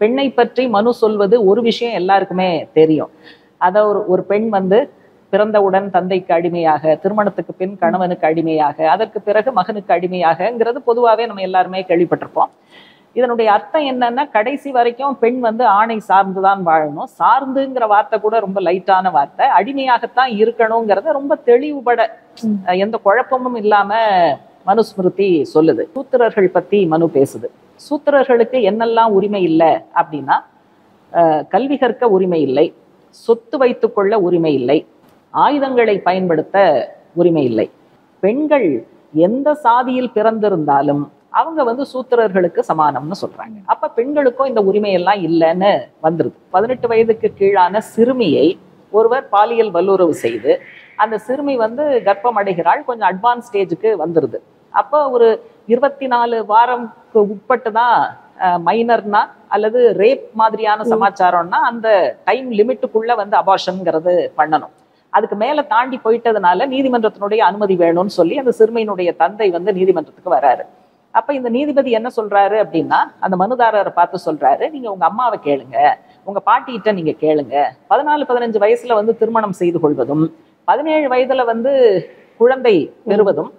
பெண்ணை பற்றி மனு சொல்வது ஒரு விஷயம் எல்லாருக்குமே தெரியும் அத ஒரு ஒரு பெண் வந்து பிறந்தவுடன் தந்தைக்கு அடிமையாக திருமணத்துக்கு பின் கணவனுக்கு அடிமையாக அதற்கு பிறகு மகனுக்கு அடிமையாகங்கிறது பொதுவாகவே நம்ம எல்லாருமே கேள்விப்பட்டிருப்போம் இதனுடைய அர்த்தம் என்னன்னா கடைசி வரைக்கும் பெண் வந்து ஆணை சார்ந்துதான் வாழணும் சார்ந்துங்கிற வார்த்தை கூட ரொம்ப லைட்டான வார்த்தை அடிமையாகத்தான் இருக்கணுங்கிறத ரொம்ப தெளிவுபட அஹ், எந்த குழப்பமும் இல்லாம மனுஸ்மிருதி சொல்லுது சூத்திரர்கள் பத்தி மனு பேசுது சூத்திரர்களுக்கு என்னெல்லாம் உரிமை இல்லை அப்படின்னா அஹ், கல்வி கற்க உரிமை இல்லை சொத்து வைத்துக்கொள்ள உரிமை இல்லை ஆயுதங்களை பயன்படுத்த உரிமை இல்லை பெண்கள் எந்த சாதியில் பிறந்திருந்தாலும் அவங்க வந்து சூத்திரர்களுக்கு சமானம்னு சொல்றாங்க அப்ப பெண்களுக்கும் இந்த உரிமை எல்லாம் இல்லைன்னு வந்துருது பதினெட்டு வயதுக்கு கீழான சிறுமியை ஒருவர் பாலியல் வல்லுறவு செய்து அந்த சிறுமி வந்து கர்ப்பம் அடைகிறாள் கொஞ்சம் அட்வான்ஸ் ஸ்டேஜுக்கு வந்துருது அப்போ ஒரு இருபத்தி நாலு வாரம்க்கு உட்பட்டு தான் மைனர்னா அல்லது ரேப் மாதிரியான சமாச்சாரம்னா அந்த டைம் லிமிட்டுக்குள்ள வந்து அபார்ஷன்ங்கிறது பண்ணணும் அதுக்கு மேல தாண்டி போயிட்டதுனால நீதிமன்றத்தினுடைய அனுமதி வேணும்னு சொல்லி அந்த சிறுமியினுடைய தந்தை வந்து நீதிமன்றத்துக்கு வராரு அப்ப இந்த நீதிபதி என்ன சொல்றாரு அப்படின்னா அந்த மனுதாரரை பார்த்து சொல்றாரு நீங்க உங்க அம்மாவை கேளுங்க உங்க பாட்டிகிட்ட நீங்க கேளுங்க பதினாலு பதினஞ்சு வயசுல வந்து திருமணம் செய்து கொள்வதும் பதினேழு வயதுல வந்து குழந்தை பெறுவதும்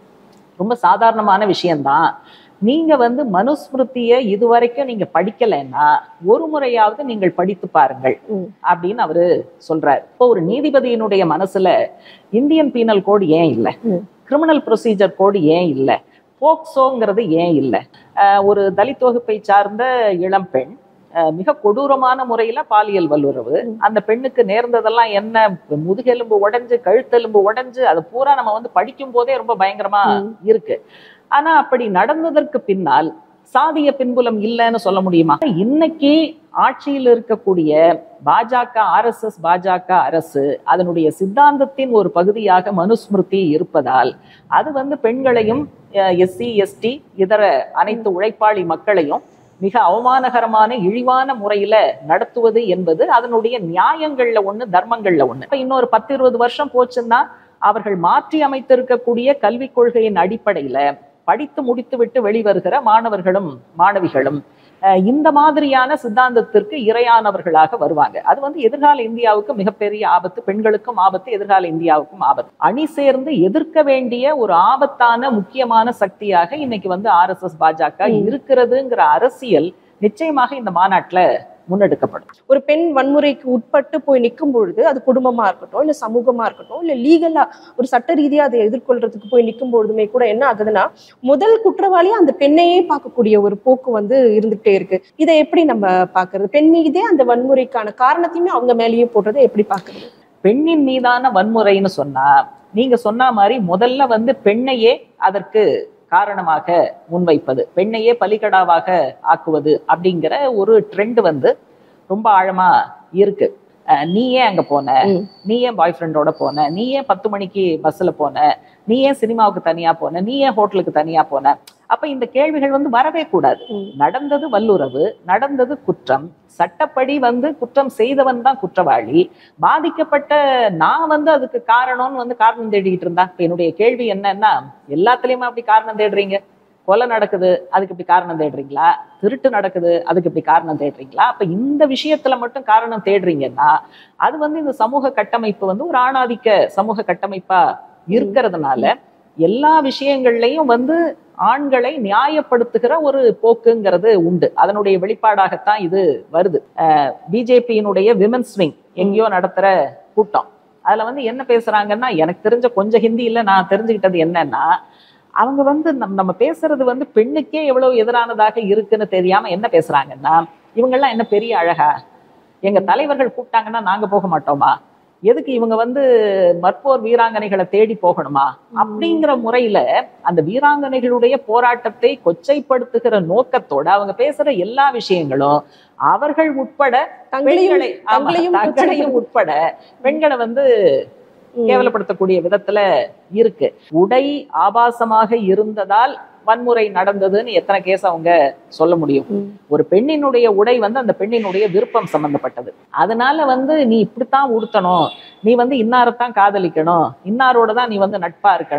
ரொம்ப சாதாரணமான விஷயம்தான் நீங்க வந்து மனுஸ்மிருதியை இதுவரைக்கும் நீங்க படிக்கலைன்னா ஒரு முறையாவது நீங்கள் படித்து பாருங்கள் ம். அப்படின்னு அவரு சொல்றாரு இப்போ ஒரு நீதிபதியினுடைய மனசுல இந்தியன் பீனல் கோடு ஏன் இல்லை ம். கிரிமினல் ப்ரொசீஜர் கோடு ஏன் இல்லை போக்சோங்கிறது ஏன் இல்லை ஆஹ் ஒரு தலித் வகுப்பை சார்ந்த இளம்பெண் ஆஹ் மிக கொடூரமான முறையில பாலியல் வல்லுறவு அந்த பெண்ணுக்கு நேர்ந்ததெல்லாம் என்ன முதுகெலும்பு உடைஞ்சு கழுத்தெலும்பு உடைஞ்சு அது பூரா நம்ம வந்து படிக்கும் போதே ரொம்ப பயங்கரமா ம். இருக்கு ஆனா அப்படி நடந்ததற்கு பின்னால் சாதிய பின்புலம் இல்லைன்னு சொல்ல முடியுமா இன்னைக்கு ஆட்சியில் இருக்கக்கூடிய பாஜக ஆர்எஸ்எஸ் பாஜக அரசு அதனுடைய சித்தாந்தத்தின் ஒரு பகுதியாக மனுஸ்மிருதி இருப்பதால் அது வந்து பெண்களையும் எஸ்சி எஸ்டி இதர அனைத்து உழைப்பாளி மக்களையும் மிக அவமானகரமான இழிவான முறையில நடத்துவது என்பது அதனுடைய நியாயங்கள்ல ஒண்ணு தர்மங்கள்ல ஒண்ணு இப்ப இன்னொரு பத்து இருபது வருஷம் போச்சுன்னா அவர்கள் மாற்றி அமைத்திருக்கக்கூடிய கல்விக் கொள்கையின் அடிப்படையில படித்து முடித்துவிட்டு வெளிவருகிற மாணவர்களும் மாணவிகளும் அஹ், இந்த மாதிரியான சித்தாந்தத்திற்கு இரையானவர்களாக வருவாங்க அது வந்து எதிர்கால இந்தியாவுக்கு மிகப்பெரிய ஆபத்து பெண்களுக்கும் ஆபத்து எதிர்கால இந்தியாவுக்கும் ஆபத்து அணி சேர்ந்து எதிர்க்க வேண்டிய ஒரு ஆபத்தான முக்கியமான சக்தியாக இன்னைக்கு வந்து ஆர்எஸ்எஸ் பாஜக ம். இருக்கிறதுங்கிற அரசியல் நிச்சயமாக இந்த மாநாட்டுல முன்னெடுக்கப்படும் ஒரு பெண் வன்முறைக்கு உட்பட்டு போய் நிற்கும் பொழுது அது குடும்பமா இருக்கட்டும் இல்ல சமூகமா இருக்கட்டும் இல்ல லீகலா ஒரு சட்ட ரீதியா அதை எதிர்கொள்றதுக்கு போய் நிற்கும் பொழுதுமே கூட என்ன ஆகுதுன்னா முதல் குற்றவாளியா அந்த பெண்ணையே பார்க்கக்கூடிய ஒரு போக்கு வந்து இருந்துகிட்டே இருக்கு இதை எப்படி நம்ம பாக்குறது பெண் மீதே அந்த வன்முறைக்கான காரணத்தையுமே அவங்க மேலேயே போடுறதை எப்படி பாக்குறது பெண்ணின் மீதான வன்முறைன்னு சொன்னா நீங்க சொன்ன மாதிரி முதல்ல வந்து பெண்ணையே அதற்கு காரணமாக முன்வைப்பது பெண்ணையே பலிகடாவாக ஆக்குவது அப்படிங்கிற ஒரு ட்ரெண்ட் வந்து ரொம்ப ஆழமா இருக்கு அஹ் நீ ஏன் அங்க போன ம். நீ ஏன் பாய் ஃப்ரெண்டோட போன நீ ஏன் பத்து மணிக்கு பஸ்ல போன நீ ஏன் சினிமாவுக்கு தனியா போன நீ ஏன் ஹோட்டலுக்கு தனியா போன அப்ப இந்த கேள்விகள் வந்து வரவே கூடாது ம். நடந்தது வல்லுறவு நடந்தது குற்றம் சட்டப்படி வந்து குற்றம் செய்தவன் தான் குற்றவாளி பாதிக்கப்பட்ட நான் வந்து அதுக்கு காரணம்னு வந்து காரணம் தேடிக்கிட்டு இருந்தா இப்ப என்னுடைய கேள்வி என்னன்னா எல்லாத்துலயுமே அப்படி காரணம் தேடுறீங்க கொலை நடக்குது அதுக்கு இப்படி காரணம் தேடுறீங்களா திருட்டு நடக்குது அதுக்கு இப்படி காரணம் தேடுறீங்களா அப்ப இந்த விஷயத்துல மட்டும் காரணம் தேடுறீங்கன்னா அது வந்து இந்த சமூக கட்டமைப்பு வந்து ஒரு ஆணாதிக்க சமூக கட்டமைப்பா இருக்கிறதுனால எல்லா விஷயங்கள்லயும் வந்து ஆண்களை நியாயப்படுத்துகிற ஒரு போக்குங்கிறது உண்டு அதனுடைய வெளிப்பாடாகத்தான் இது வருது பிஜேபியினுடைய விமன்ஸ் விங் எங்கேயோ நடத்துற கூட்டம் அதுல வந்து என்ன பேசுறாங்கன்னா எனக்கு தெரிஞ்ச கொஞ்சம் ஹிந்தியில நான் தெரிஞ்சுக்கிட்டது என்னன்னா அவங்க வந்து நம் நம்ம பேசுறது வந்து பெண்ணுக்கே எவ்வளவு எதிரானதாக இருக்குன்னு தெரியாம என்ன பேசுறாங்கன்னா இவங்கெல்லாம் என்ன பெரிய அழகா எங்க தலைவர்கள் கூப்பிட்டாங்கன்னா நாங்க போக மாட்டோமா எதுக்கு இவங்க வந்து மற்போர் வீராங்கனைகளை தேடி போகணுமா அப்படிங்கிற முறையில அந்த வீராங்கனைகளுடைய போராட்டத்தை கொச்சைப்படுத்துகிற நோக்கத்தோட அவங்க பேசுற எல்லா விஷயங்களும் அவர்கள் உட்பட தங்களையும் பெண்களை ஆமா, தங்களையும் தங்களையும் உட்பட பெண்களை வந்து ம். கேவலப்படுத்தக்கூடிய விதத்துல இருக்கு உடை ஆபாசமாக இருந்ததால் வன்முறை நடந்ததுன்னு எத்தனை கேஸ் அவங்க சொல்ல முடியும் ம். ஒரு பெண்ணினுடைய உடை வந்து அந்த பெண்ணினுடைய விருப்பம் சம்பந்தப்பட்டது அதனால வந்து நீ இப்படித்தான் உடுத்தணும் நீ வந்து இன்னாரத்தான் காதலிக்கணும் இன்னாரோட தான் நீ வந்து நட்பா இருக்கணும்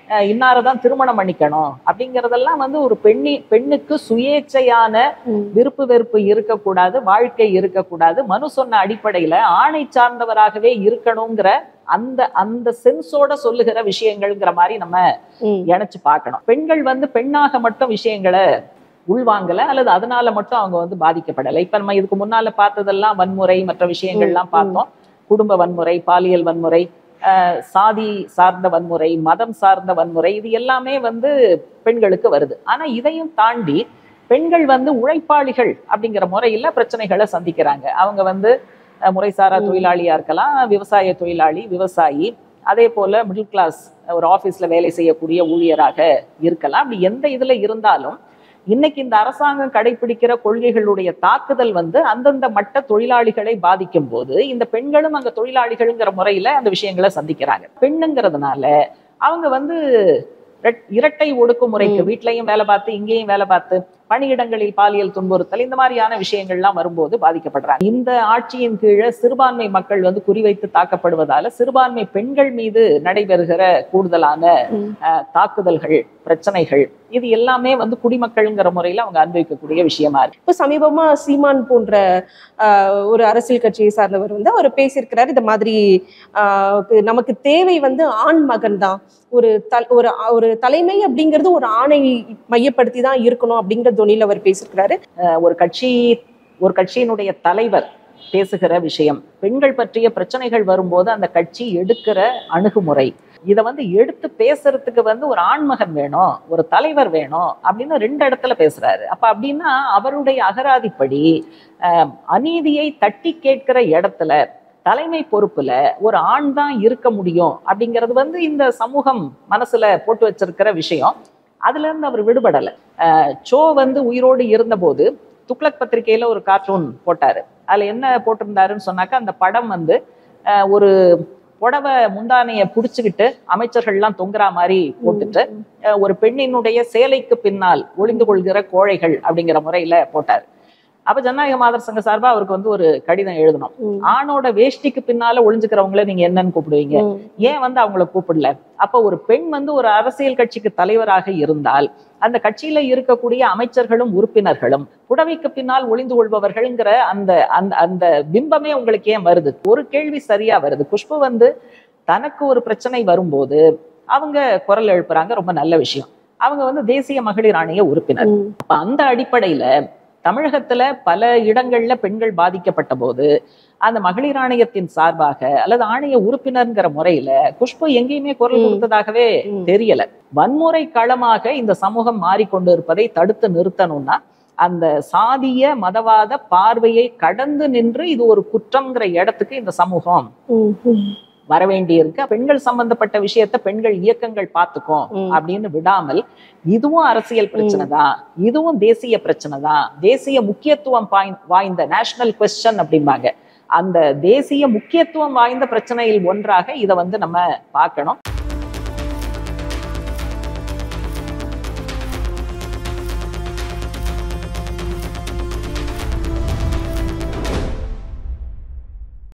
அஹ் இன்னாரதான் திருமணம் பண்ணிக்கணும் அப்படிங்கறதெல்லாம் வந்து ஒரு பெண்ணி பெண்ணுக்கு சுயேச்சையான ம். விருப்பு வெறுப்பு இருக்கக்கூடாது வாழ்க்கை இருக்கக்கூடாது மனு சொன்ன அடிப்படையில ஆணை சார்ந்தவராகவே இருக்கணுங்கிற அந்த அந்த சென்ஸோட சொல்லுகிற விஷயங்கள்ங்கிற மாதிரி நம்ம ம். இணைச்சு பார்க்கணும் பெண்கள் வந்து பெண்ணாக மட்டும் விஷயங்களை உள்வாங்கல அல்லது அதனால மட்டும் அவங்க வந்து பாதிக்கப்படலை இப்ப நம்ம இதுக்கு முன்னால பார்த்ததெல்லாம் வன்முறை மற்ற விஷயங்கள்லாம் ம், பார்த்தோம் குடும்ப வன்முறை பாலியல் வன்முறை அஹ், சாதி சார்ந்த வன்முறை மதம் சார்ந்த வன்முறை இது எல்லாமே வந்து பெண்களுக்கு வருது ஆனா இதையும் தாண்டி பெண்கள் வந்து உழைப்பாளிகள் அப்படிங்கிற முறையில பிரச்சனைகளை சந்திக்கிறாங்க அவங்க வந்து அஹ், முறைசாரா ம். தொழிலாளியா இருக்கலாம் விவசாய தொழிலாளி விவசாயி அதே போல மிடில் கிளாஸ் ஒரு ஆபீஸ்ல வேலை செய்யக்கூடிய ஊழியராக இருக்கலாம் அப்படி எந்த இதுல இருந்தாலும் இன்னைக்கு இந்த அரசாங்கம் கடைபிடிக்கிற கொள்கைகளுடைய தாக்குதல் வந்து அந்தந்த மட்ட தொழிலாளிகளை பாதிக்கும் போது இந்த பெண்களும் அங்க தொழிலாளிகள்ங்கிற முறையில அந்த விஷயங்களை சந்திக்கிறாங்க பெண்ணுங்கிறதுனால அவங்க வந்து ரெட்- இரட்டை ஒடுக்குமுறைக்கு ம். வீட்லயும் வேலை பார்த்து இங்கேயும் வேலை பார்த்து பணியிடங்களில் பாலியல் துன்புறுத்தல் இந்த மாதிரியான விஷயங்கள்லாம் வரும்போது பாதிக்கப்படுறாங்க இந்த ஆட்சியின் கீழே சிறுபான்மை மக்கள் வந்து குறிவைத்து தாக்கப்படுவதால சிறுபான்மை பெண்கள் மீது நடைபெறுகிற கூடுதலான ம். அஹ், தாக்குதல்கள் பிரச்சனைகள் இது எல்லாமே வந்து குடிமக்கள்ங்கிற முறையில அவங்க அனுபவிக்கக்கூடிய விஷயமா இருக்கு இப்ப சமீபமா சீமான் போன்ற ஆஹ், ஒரு அரசியல் கட்சியை சார்ந்தவர் வந்து அவர் பேசியிருக்கிறார் இந்த மாதிரி ஆஹ், கு- நமக்கு தேவை வந்து ஆண் மகன் தான் ஒரு தல் ஒரு ஒரு தலைமை அப்படிங்கிறது ஒரு ஆணை மையப்படுத்தி தான் இருக்கணும் அப்படிங்கிற தொனியில் அவர் பேசியிருக்கிறாரு அஹ், ஒரு கட்சி ஒரு கட்சியினுடைய தலைவர் பேசுகிற விஷயம் பெண்கள் பற்றிய பிரச்சனைகள் வரும்போது அந்த கட்சி எடுக்கிற அணுகுமுறை இதை வந்து எடுத்து பேசுறதுக்கு வந்து ஒரு ஆண்மகன் வேணும் ஒரு தலைவர் வேணும் அப்படின்னு ரெண்டு இடத்துல பேசுறாரு அப்ப அப்படின்னா அவருடைய அகராதிப்படி அஹ், அநீதியை தட்டி கேட்கிற இடத்துல தலைமை பொறுப்புல ஒரு ஆண் தான் இருக்க முடியும் அப்படிங்கிறது வந்து இந்த சமூகம் மனசுல போட்டு வச்சிருக்கிற விஷயம் அதுல இருந்து அவர் விடுபடல அஹ், சோ வந்து உயிரோடு இருந்தபோது துக்ளக் பத்திரிகையில ஒரு கார்ட்டூன் போட்டாரு அதுல என்ன போட்டிருந்தாருன்னு சொன்னாக்கா அந்த படம் வந்து அஹ், ஒரு புடவை முந்தானைய புடிச்சுக்கிட்டு அமைச்சர்கள்லாம் தொங்குற மாதிரி போட்டுட்டு அஹ், ஒரு பெண்ணினுடைய சேலைக்கு பின்னால் ஒளிந்து கொள்கிற கோழைகள் அப்படிங்கிற முறையில போட்டாரு அப்ப ஜனநாயக மாதர் சங்க சார்பா அவருக்கு வந்து ஒரு கடிதம் எழுதணும் ம். ஆணோட வேஷ்டிக்கு பின்னால ஒளிஞ்சுக்கிறவங்கள நீங்க என்னன்னு கூப்பிடுவீங்க ம். ஏன் வந்து அவங்கள கூப்பிடல அப்ப ஒரு பெண் வந்து ஒரு அரசியல் கட்சிக்கு தலைவராக இருந்தால் அந்த கட்சியில இருக்கக்கூடிய அமைச்சர்களும் உறுப்பினர்களும் புடவைக்கு பின்னால் ஒளிந்து கொள்பவர்கள்ங்கிற அந்த அந்த அந்த பிம்பமே உங்களுக்கு ஏன் வருது ஒரு கேள்வி சரியா வருது குஷ்பு வந்து தனக்கு ஒரு பிரச்சனை வரும்போது அவங்க குரல் எழுப்புறாங்க ரொம்ப நல்ல விஷயம் அவங்க வந்து தேசிய மகளிர் ஆணைய உறுப்பினர் ம். அப்ப அந்த அடிப்படையில தமிழகத்துல பல இடங்கள்ல பெண்கள் பாதிக்கப்பட்ட போது அந்த மகளிர் ஆணையத்தின் சார்பாக அல்லது ஆணைய உறுப்பினர்ங்கிற முறையில குஷ்பு எங்கேயுமே குரல் ம். கொடுத்ததாகவே ம். தெரியல வன்முறை களமாக இந்த சமூகம் மாறிக்கொண்டு இருப்பதை தடுத்து நிறுத்தணும்னா அந்த சாதிய மதவாத பார்வையை கடந்து நின்று இது ஒரு குற்றம்ங்கிற இடத்துக்கு இந்த சமூகம் ம். ம். வர வேண்டியிருக்கு பெண்கள் சம்பந்தப்பட்ட விஷயத்த பெண்கள் இயக்கங்கள் பார்த்துக்கும் ம். அப்படின்னு விடாமல் இதுவும் அரசியல் பிரச்சனை தான் இதுவும் தேசிய பிரச்சனை தான் தேசிய முக்கியத்துவம் பாய்ந்- வாய்ந்த நேஷனல் கொஸ்டின் அப்படிம்பாங்க அந்த தேசிய முக்கியத்துவம் வாய்ந்த பிரச்சனையில் ஒன்றாக இதை வந்து நம்ம பார்க்கணும்